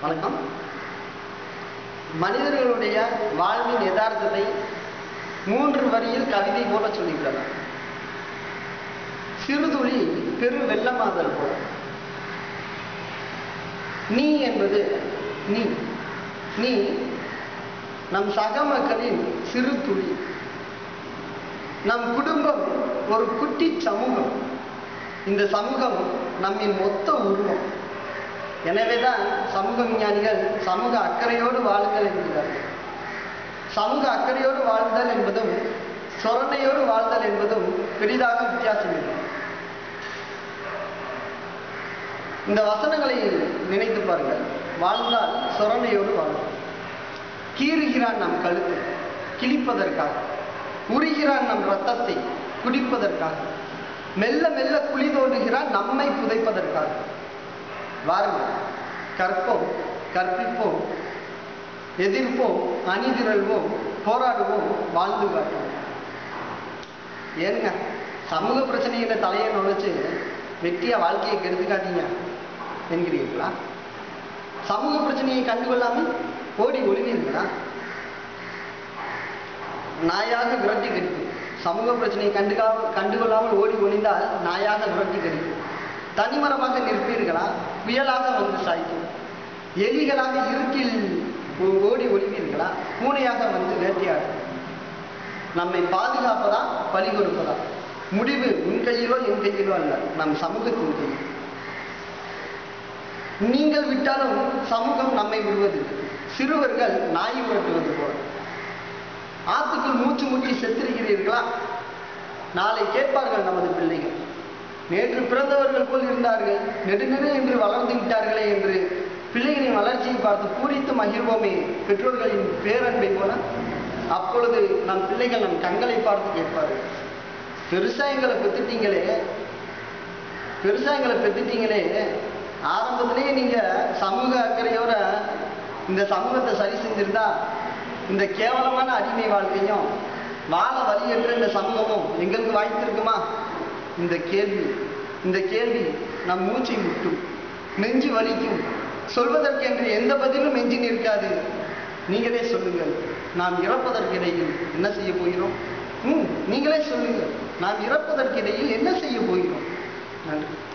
வணக்கம் மனிதர்களுடைய வாழ்வின் யதார்த்தத்தை மூன்று வரியில் கவிதை போல சொல்லிவிடலாம் சிறுதுளி பெரு வெள்ளமாதல் போல நீ என்பது நீ நீ நம் சக மக்களின் சிறு துளி நம் குடும்பம் ஒரு குட்டி சமூகம் இந்த சமூகம் நம்மின் மொத்த உருவம் எனவேதான் சமூக விஞ்ஞானிகள் சமூக அக்கறையோடு வாழுங்கள் என்கிறார்கள் சமூக அக்கறையோடு வாழ்தல் என்பதும் சொரணையோடு வாழ்தல் என்பதும் பெரிதாக வித்தியாசம் இல்லை இந்த வசனங்களை நினைத்து பாருங்கள் வாழ்ந்தால் சொரணையோடு வாழும் கீறுகிறான் நம் கழுத்தை கிழிப்பதற்காக உரிகிறான் நம் ரத்தத்தை குடிப்பதற்காக மெல்ல மெல்ல குழி தோண்டுகிறான் நம்மை புதைப்பதற்காக வாருங்கள் கற்போம் கற்பிப்போம் எதிர்ப்போம் அணிதிரள்வோம் போராடுவோம் வாழ்ந்து காட்டுவோம் ஏங்க சமூக பிரச்சனைகளை தலையை நுழைச்சு வெட்டியா வாழ்க்கையை கெடுத்துக்காதீங்க என்கிறீர்களா சமூக பிரச்சனையை கண்டுகொள்ளாமல் ஓடி ஒளிவீர்களா நாயாக விரட்டி கடிக்கும் சமூக பிரச்சனையை கண்டுகா கண்டுகொள்ளாமல் ஓடி ஒளிந்தால் நாயாக விரட்டி கடிக்கும் தனிமரமாக நிற்பீர்களா புயலாக வந்து சாய்க்கும் எலிகளாக இருட்டில் ஓ- ஓடி ஒளிவீர்களா பூனையாக வந்து வேட்டையாடும் நம்மை பாதுகாப்பதா பலி கொடுப்பதா முடிவு உன் கையிலோ என் கையிலோ அல்ல நம் சமூகத்தின் கையில் நீங்கள் விட்டாலும் சமூகம் நம்மை விடுவதில்லை சிறுவர்கள் நாய் விரட்டுவது போல ஆத்துக்குள் மூச்சு முட்டி செத்திருக்கிறீர்களா நாளை கேட்பார்கள் நமது பிள்ளைகள் நேற்று பிறந்தவர்கள் போல் இருந்தார்கள் நெடுநெடு என்று வளர்ந்து விட்டார்களே என்று பிள்ளைகளின் வளர்ச்சியை பார்த்து பூரித்து மகிழ்வோமே பெற்றோர்களின் பேரன்பை போல அப்பொழுது நம் பிள்ளைகள் நம் கண்களை பார்த்து கேட்பார்கள் பெருசா எங்களை பெத்துட்டீங்களே பெருசா எங்களை பெத்துட்டீங்களே ஆரம்பத்திலேயே நீங்க சமூக அக்கறையோட இந்த சமூகத்தை சரி செஞ்சிருந்தா இந்த கேவலமான அடிமை வாழ்க்கையும் வாழ வழியற்ற இந்த சமூகமும் எங்களுக்கு வாய்த்திருக்குமா இந்த கேள்வி இந்த கேள்வி நம் மூச்சை முட்டும் நெஞ்சு வலிக்கும் சொல்வதற்கென்று எந்த பதிலும் நெஞ்சு நிற்காது நீங்களே சொல்லுங்கள் நாம் இறப்பதற்கிடையில் என்ன செய்ய போகிறோம் ம் நீங்களே சொல்லுங்கள் நாம் இறப்பதற்கிடையில் என்ன செய்ய போகிறோம் நன்றி